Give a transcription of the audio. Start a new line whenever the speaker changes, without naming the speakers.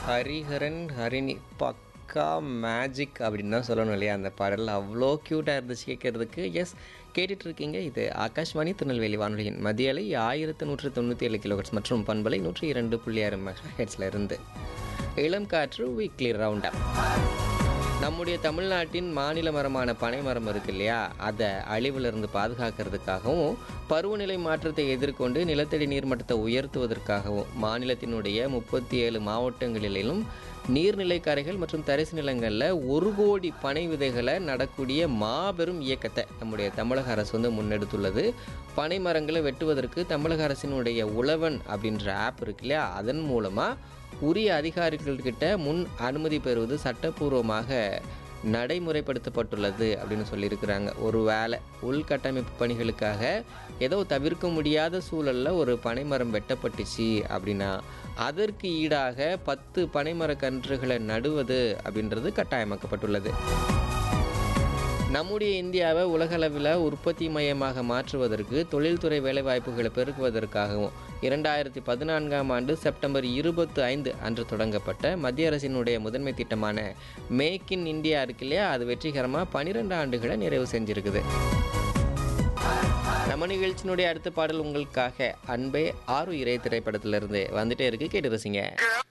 ஹரிஹரன் ஹரிணி பக்கா மேஜிக் அப்படின்னு தான் சொல்லணும் இல்லையா அந்த பாடல் அவ்வளோ க்யூட்டாக இருந்துச்சு கேட்கறதுக்கு எஸ் கேட்டுட்டு இருக்கீங்க இது ஆகாஷ்வாணி திருநெல்வேலி வானொலியின் மதிய அலை ஆயிரத்து நூற்று தொண்ணூற்றி ஏழு கிலோஹெட்ஸ் மற்றும் பண்பலை நூற்றி இரண்டு புள்ளி ஆறு ஹெட்ஸில் இருந்து இளம் காற்று வீக்லி ரவுண்ட் அப் நம்முடைய தமிழ்நாட்டின் மாநில மரமான பனை மரம் இருக்கு இல்லையா அதை அழிவிலிருந்து பாதுகாக்கிறதுக்காகவும் பருவநிலை மாற்றத்தை எதிர்கொண்டு நிலத்தடி நீர்மட்டத்தை உயர்த்துவதற்காகவும் மாநிலத்தினுடைய முப்பத்தி ஏழு மாவட்டங்களிலும் நீர்நிலை கரைகள் மற்றும் தரிசு நிலங்களில் ஒரு கோடி பனை விதைகளை நடக்கூடிய மாபெரும் இயக்கத்தை நம்முடைய தமிழக அரசு வந்து முன்னெடுத்துள்ளது பனை மரங்களை வெட்டுவதற்கு தமிழக அரசினுடைய உழவன் அப்படின்ற ஆப் இருக்கு இல்லையா அதன் மூலமாக உரிய அதிகாரிகள்கிட்ட முன் அனுமதி பெறுவது சட்டப்பூர்வமாக நடைமுறைப்படுத்தப்பட்டுள்ளது அப்படின்னு சொல்லியிருக்கிறாங்க ஒரு வேலை உள்கட்டமைப்பு பணிகளுக்காக ஏதோ தவிர்க்க முடியாத சூழலில் ஒரு பனைமரம் வெட்டப்பட்டுச்சு அப்படின்னா அதற்கு ஈடாக பத்து பனைமரக் கன்றுகளை நடுவது அப்படின்றது கட்டாயமாக்கப்பட்டுள்ளது நம்முடைய இந்தியாவை உலகளவில் உற்பத்தி மையமாக மாற்றுவதற்கு தொழில்துறை வேலைவாய்ப்புகளை பெருக்குவதற்காகவும் இரண்டாயிரத்தி பதினான்காம் ஆண்டு செப்டம்பர் இருபத்தி ஐந்து அன்று தொடங்கப்பட்ட மத்திய அரசினுடைய முதன்மை திட்டமான மேக் இன் இந்தியா இருக்கு இல்லையா அது வெற்றிகரமாக பன்னிரெண்டு ஆண்டுகளை நிறைவு செஞ்சிருக்குது நம்ம நிகழ்ச்சியினுடைய அடுத்த பாடல் உங்களுக்காக அன்பே ஆறு இறை திரைப்படத்திலிருந்து வந்துட்டே இருக்கு கேட்டு ரசிங்க